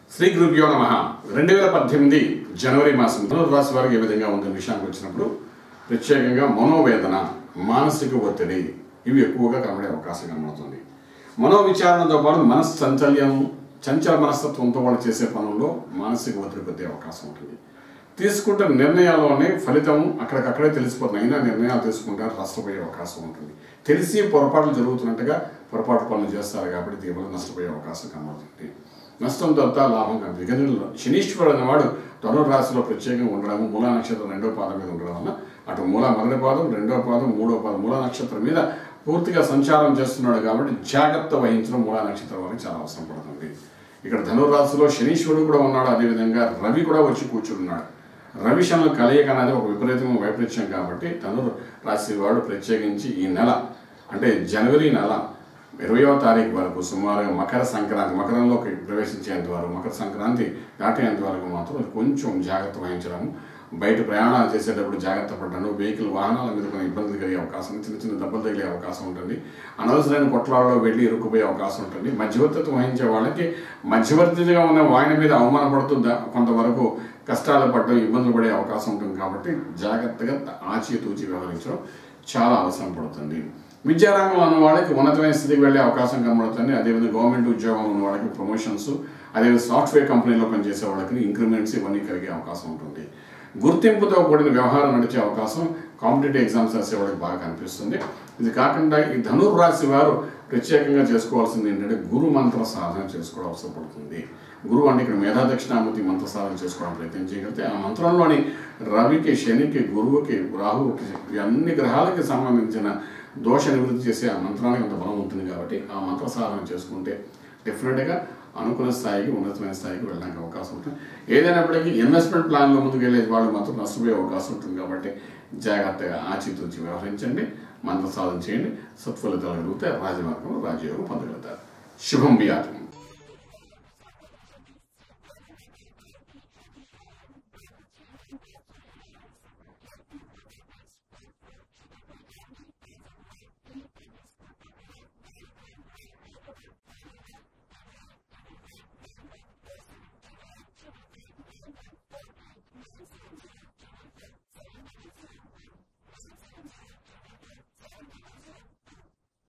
శ్రీ గురుభ్యో నమ రెండు వేల పద్దెనిమిది జనవరి మాసం ధనుర్రాశి వారికి ఏ విధంగా ఉందనే విషయానికి వచ్చినప్పుడు ప్రత్యేకంగా మనోవేదన మానసిక ఒత్తిడి ఇవి ఎక్కువగా కనబడే అవకాశం కనబడుతుంది మనోవిచారణతో పాటు మనస్ చంచల్యం చంచల మనస్తత్వంతో వాళ్ళు చేసే పనుల్లో మానసిక ఒత్తిడి కొద్దే అవకాశం ఉంటుంది తీసుకుంటున్న నిర్ణయాల్లోనే ఫలితం అక్కడికక్కడే తెలిసిపోతుంది అయినా నిర్ణయాలు తీసుకుంటారు నష్టపోయే అవకాశం ఉంటుంది తెలిసి పొరపాట్లు జరుగుతున్నట్టుగా పొరపాటు పనులు చేస్తారు కాబట్టి తీవ్రంగా నష్టపోయే అవకాశం కనబడుతుంది నష్టం తప్ప లాభం కనిపిస్తుంది ఎందుకంటే శనీశ్వరుడు అనేవాడు ధనుర్రాశిలో ప్రత్యేకంగా ఉండడం మూలా నక్షత్రం రెండో పాదం మీద ఉండడం వల్ల అటు మూల మొదటి పాదం రెండో పాదం మూడో పాదం మూల నక్షత్రం మీద పూర్తిగా సంచారం చేస్తున్నాడు కాబట్టి జాగ్రత్త వహించడం మూలా నక్షత్రం వారికి చాలా అవసరం పడుతుంది ఇక్కడ ధనుర్రాశిలో శనీశ్వరుడు కూడా ఉన్నాడు అదేవిధంగా రవి కూడా వచ్చి కూర్చున్నాడు రవి శనుల కలయిక అనేది ఒక విపరీతమైన వైపరీత్యం కాబట్టి ధనుర్ రాశి వాడు ప్రత్యేకించి ఈ నెల అంటే జనవరి నెల ఇరవయవ తారీఖు వరకు సుమారుగా మకర సంక్రాంతి మకరంలోకి ప్రవేశించేంత వరకు మకర సంక్రాంతి దాటేంత వరకు మాత్రం కొంచెం జాగ్రత్త వహించడం బయట ప్రయాణాలు చేసేటప్పుడు జాగ్రత్త పడ్డాను వెహికల్ వాహనాల మీద కొన్ని ఇబ్బందులు కలిగే అవకాశం ఉంది. చిన్న చిన్న దెబ్బలు తగిలే అవకాశం ఉంటుంది అనవసరమైన కొట్లాడలో వెళ్ళి ఇరుక్కుపోయే అవకాశం ఉంటుంది మధ్యవర్తిత్వం వహించే వాళ్ళకి మధ్యవర్తిగా ఉన్న వాయిన మీద అవమానపడుతూ దా- కొంతవరకు కష్టాలు పడడం ఇబ్బందులు పడే అవకాశం ఉంటుంది కాబట్టి జాగ్రత్తగా ఆచితూచి వ్యవహరించడం చాలా అవసరం పడుతుంది విద్యారంగంలో ఉన్న వాళ్ళకి ఉన్నతమైన స్థితికి వెళ్ళే అవకాశం కనబడుతుంది అదేవిధంగా గవర్నమెంట్ ఉద్యోగంలో ఉన్న వాళ్ళకి ప్రమోషన్స్ అదేవిధంగా సాఫ్ట్వేర్ కంపెనీలో పనిచేసే వాళ్ళకి ఇంక్రిమెంట్స్ ఇవన్నీ కలిగే అవకాశం ఉంటుంది గుర్తింపుతో కూడిన వ్యవహారం నడిచే అవకాశం కాంపిటేటివ్ ఎగ్జామ్స్ రాసే వాళ్ళకి బాగా కనిపిస్తుంది ఇది కాకుండా ఈ ధనుర్రాశి వారు ప్రత్యేకంగా చేసుకోవాల్సింది ఏంటంటే గురు మంత్ర సాధన చేసుకోవడం అవసరం పడుతుంది గురువు అంటే ఇక్కడ మేధా దక్షిణామూర్తి మంత్ర సాధన చేసుకోవడం ప్రయత్నం చేయగలిగితే ఆ మంత్రంలోని రవికి శనికి గురువుకి రాహువుకి ఈ అన్ని గ్రహాలకి సంబంధించిన దోష నివృత్తి చేసే ఆ మంత్రానికి అంత బలం ఉంటుంది కాబట్టి ఆ మంత్ర సాధన చేసుకుంటే డెఫినెట్గా అనుకున్న స్థాయికి ఉన్నతమైన స్థాయికి వెళ్ళడానికి అవకాశం ఉంటుంది ఏదైనప్పటికీ ఇన్వెస్ట్మెంట్ ప్లాన్లో ముందుకు వెళ్ళే వాళ్ళు మాత్రం నష్టపోయే అవకాశం ఉంటుంది కాబట్టి జాగ్రత్తగా ఆచితూచి వ్యవహరించండి మంత్ర సాధన చేయండి సత్ఫలితాలు కలిగితే రాజమార్గంలో రాజయోగం పొందగలుగుతారు శుభం బియాతం